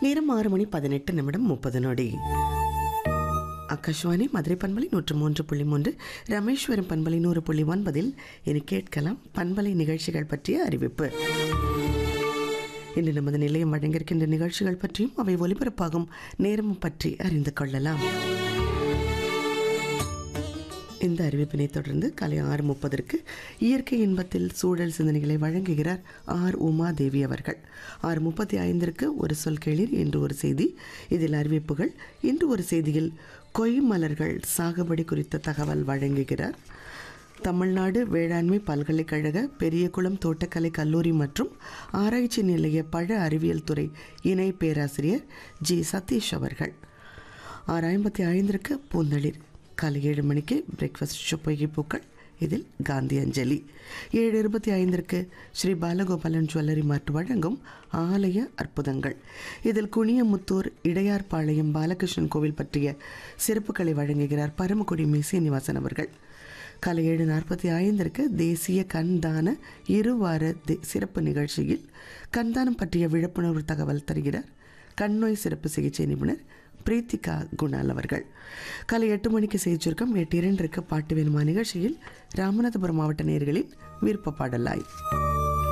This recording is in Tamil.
நேரம் ஆறு மணி பதினெட்டு நிமிடம் முப்பது நொடி ஆகாஷ்வாணி மதுரை பண்பலை நூற்று மூன்று புள்ளி மூன்று ரமேஸ்வரம் பண்பலை நூறு புள்ளி ஒன்பதில் இனி கேட்கலாம் பண்பலை நிகழ்ச்சிகள் பற்றிய அறிவிப்பு இன்று நமது நிலையம் வழங்கியிருக்கின்ற நிகழ்ச்சிகள் பற்றியும் அவை ஒலிபரப்பாகும் நேரம் பற்றி அறிந்து கொள்ளலாம் இந்த அறிவிப்பினை தொடர்ந்து காலை ஆறு முப்பதற்கு இயற்கை இன்பத்தில் சூழல் சிந்தனைகளை வழங்குகிறார் ஆர் உமாதேவி அவர்கள் ஆறு முப்பத்தி ஐந்திற்கு ஒரு சொல் கேளீர் என்று ஒரு செய்தி இதில் அறிவிப்புகள் இன்று ஒரு செய்தியில் கொய் மலர்கள் சாகுபடி குறித்த தகவல் வழங்குகிறார் தமிழ்நாடு வேளாண்மை பல்கலைக்கழக பெரியகுளம் தோட்டக்கலை கல்லூரி மற்றும் ஆராய்ச்சி நிலைய பழ அறிவியல் துறை இணை பேராசிரியர் ஜி சதீஷ் அவர்கள் ஆறு ஐம்பத்தி ஐந்திற்கு பூந்தளிர் காலை ஏழு மணிக்கு பிரேக்ஃபாஸ்ட் சுப்பகி பூக்கள் இதில் காந்தி அஞ்சலி ஏழு இருபத்தி ஐந்திற்கு ஸ்ரீ பாலகோபாலன் ஜுவல்லரி மார்ட் வழங்கும் ஆலய அற்புதங்கள் இதில் குனியமுத்தூர் இடையார்பாளையம் பாலகிருஷ்ணன் கோவில் பற்றிய சிறப்புகளை வழங்குகிறார் பரமக்குடி மி சீனிவாசன் அவர்கள் காலை ஏழு நாற்பத்தி ஐந்திற்கு தேசிய கண்தான இருவார தே- சிறப்பு நிகழ்ச்சியில் கண்தானம் பற்றிய விழிப்புணர்வு தகவல் தருகிறார் கண்ணோய் சிறப்பு சிகிச்சை நிபுணர் பிரீத்திகா குணால் அவர்கள் காலை எட்டு மணிக்கு செய்திருக்கம் எட்டு இரண்டிற்கு பாட்டு வேணுமா நிகழ்ச்சியில் ராமநாதபுரம் மாவட்ட நேயர்களின் விருப்ப பாடலாய்